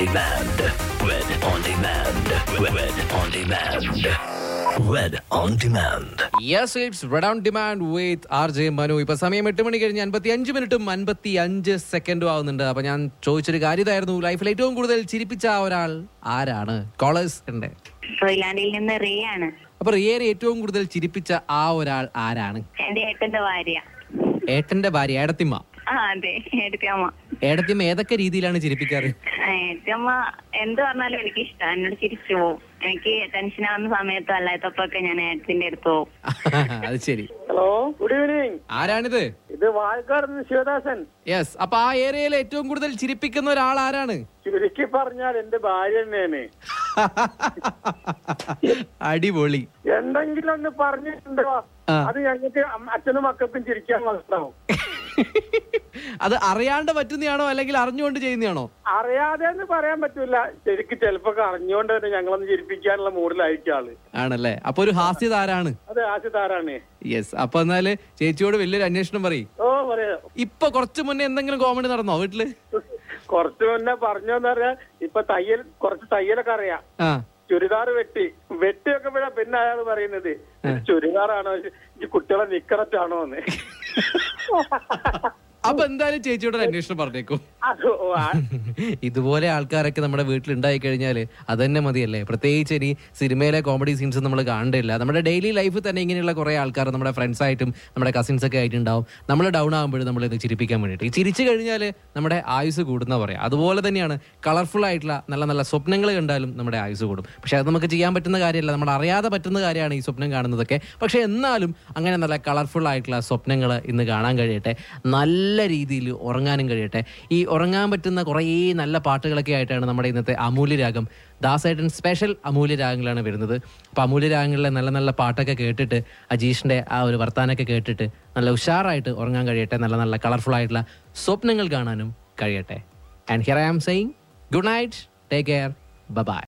demand. Red on demand. Red on demand. Red on demand. Yes it's red on demand with R J Manu ഇപ്പൊ സമയം എട്ട് മണി കഴിഞ്ഞ് അൻപത്തി അഞ്ച് മിനിറ്റും അൻപത്തി അഞ്ച് സെക്കൻഡും ആവുന്നുണ്ട് അപ്പൊ ഞാൻ ചോദിച്ചൊരു കാര്യമായിരുന്നു ലൈഫിൽ ഏറ്റവും കൂടുതൽ ചിരിപ്പിച്ച ആ ഒരാൾ ആരാണ് കോളേഴ്സ് ഉണ്ട് കൊയിലാണ്ടിയിൽ നിന്ന് റീ ആണ് അപ്പൊ റിയേനെ ഏറ്റവും കൂടുതൽ ചിരിപ്പിച്ച ആ ഒരാൾ ആരാണ് എന്റെ ഏട്ടന്റെ ഭാര്യ ഏട്ടന്റെ ഭാര്യ ഏടത്തിമ്മ ആ അതെ ഏട്ടത്തിയമ്മ ഏടത്തിമ്മ ഏതൊക്കെ രീതിയിലാണ് ചിരിപ്പിക്കാറ് ഏട്ടത്തിയമ്മ എന്ത് പറഞ്ഞാലും എനിക്ക് ഇഷ്ടം എന്നോട് ചിരിച്ചു പോവും എനിക്ക് ടെൻഷൻ ആവുന്ന സമയത്തും അല്ലാത്തപ്പൊക്കെ ഞാൻ ഏട്ടത്തിന്റെ അടുത്ത് പോവും അത് ശരി ഹലോ ഗുഡ് ഈവനിങ് ആരാണിത് ഇത് വാഴക്കാട് നിന്ന് ശിവദാസൻ യെസ് അപ്പൊ ആ ഏരിയയിൽ ഏറ്റവും കൂടുതൽ ചിരിപ്പിക്കുന്ന ഒരാൾ ആരാണ് ചുരുക്കി പറഞ്ഞാൽ എന്റെ ഭാര്യ തന്നെയാണ് അടിപൊളി എന്തെങ്കിലും ഒന്ന് പറഞ്ഞിട്ടുണ്ടോ ആ. അത് ഞങ്ങൾക്ക് അമ്മ- അച്ഛനും മക്കൾക്കും ചിരിക്കാൻ മനസ്സിലാവും അത് അറിയാണ്ട് പറ്റുന്നതാണോ അല്ലെങ്കിൽ അറിഞ്ഞുകൊണ്ട് ചെയ്യുന്നതാണോ അറിയാതെ എന്ന് പറയാൻ പറ്റൂല ശരിക്കും ചിലപ്പോ അറിഞ്ഞുകൊണ്ട് തന്നെ ഞങ്ങളൊന്ന് ചിരിപ്പിക്കാനുള്ള മൂഡിലായിരിക്കും ആള് ആണല്ലേ അപ്പൊ ഒരു ഹാസ്യതാരാണ് അത് ആശുതാരാണ് യെസ് അപ്പൊ എന്നാല് ചേച്ചിയോട് വലിയൊരു അന്വേഷണം പറയും ഓ പറയാ ഇപ്പൊ കുറച്ചു മുന്നേ എന്തെങ്കിലും കോമഡി നടന്നോ വീട്ടില് കുറച്ചു മുന്നേ പറഞ്ഞോന്ന് പറഞ്ഞാൽ ഇപ്പൊ തയ്യൽ കുറച്ച് തയ്യലൊക്കെ അറിയാം ആ ചുരിദാർ വെട്ടി വെട്ടി വെക്കുമ്പോഴാ പിന്നെ അയാൾ പറയുന്നത് ഇത് ചുരിദാറാണോ ഈ കുട്ടികളെ നിക്കററ്റാണോ എന്ന് അപ്പൊ എന്തായാലും ചേച്ചിയോട് ഒരു അന്വേഷണം പറഞ്ഞേക്കും അത് ഓ, ആ- ഇതുപോലെ ആൾക്കാരൊക്കെ നമ്മുടെ വീട്ടിൽ ഉണ്ടായി കഴിഞ്ഞാൽ അത് തന്നെ മതിയല്ലേ പ്രത്യേകിച്ച് ഇനി സിനിമയിലെ കോമഡി സീൻസ് നമ്മൾ കാണണ്ടില്ല നമ്മുടെ ഡെയിലി ലൈഫിൽ തന്നെ ഇങ്ങനെയുള്ള കുറേ ആൾക്കാർ നമ്മുടെ ഫ്രണ്ട്സ് ആയിട്ടും നമ്മുടെ കസിൻസ് ഒക്കെ ആയിട്ടുണ്ടാവും നമ്മൾ ഡൗൺ ആകുമ്പോഴും നമ്മൾ ഇത് ചിരിപ്പിക്കാൻ വേണ്ടിയിട്ട് ഈ ചിരിച്ചു കഴിഞ്ഞാൽ നമ്മുടെ ആയുസ് കൂടുന്ന പറയാം അതുപോലെ തന്നെയാണ് കളർഫുൾ ആയിട്ടുള്ള നല്ല നല്ല സ്വപ്നങ്ങൾ കണ്ടാലും നമ്മുടെ ആയുസ് കൂടും പക്ഷെ അത് നമുക്ക് ചെയ്യാൻ പറ്റുന്ന കാര്യമല്ല നമ്മൾ അറിയാതെ പറ്റുന്ന കാര്യമാണ് ഈ സ്വപ്നം കാണുന്നതൊക്കെ പക്ഷെ എന്നാലും അങ്ങനെ നല്ല കളർഫുൾ ആയിട്ടുള്ള സ്വപ്നങ്ങൾ ഇന്ന് കാണാൻ കഴിയട്ടെ നല്ല രീതിയിൽ ഉറങ്ങാനും കഴിയട്ടെ ഈ ഉറങ്ങാൻ പറ്റുന്ന കുറേ നല്ല പാട്ടുകളൊക്കെ ആയിട്ടാണ് നമ്മുടെ ഇന്നത്തെ അമൂല്യ രാഗം ദാസേട്ടൻ സ്പെഷ്യൽ അമൂല്യ രാഗങ്ങളാണ് വരുന്നത് അപ്പോൾ അമൂല്യ രാഗങ്ങളിലെ നല്ല നല്ല പാട്ടൊക്കെ കേട്ടിട്ട് അജീഷിൻ്റെ ആ ഒരു വർത്താനൊക്കെ കേട്ടിട്ട് നല്ല ഉഷാറായിട്ട് ഉറങ്ങാൻ കഴിയട്ടെ നല്ല നല്ല കളർഫുൾ ആയിട്ടുള്ള സ്വപ്നങ്ങൾ കാണാനും കഴിയട്ടെ and here I am saying good night take care by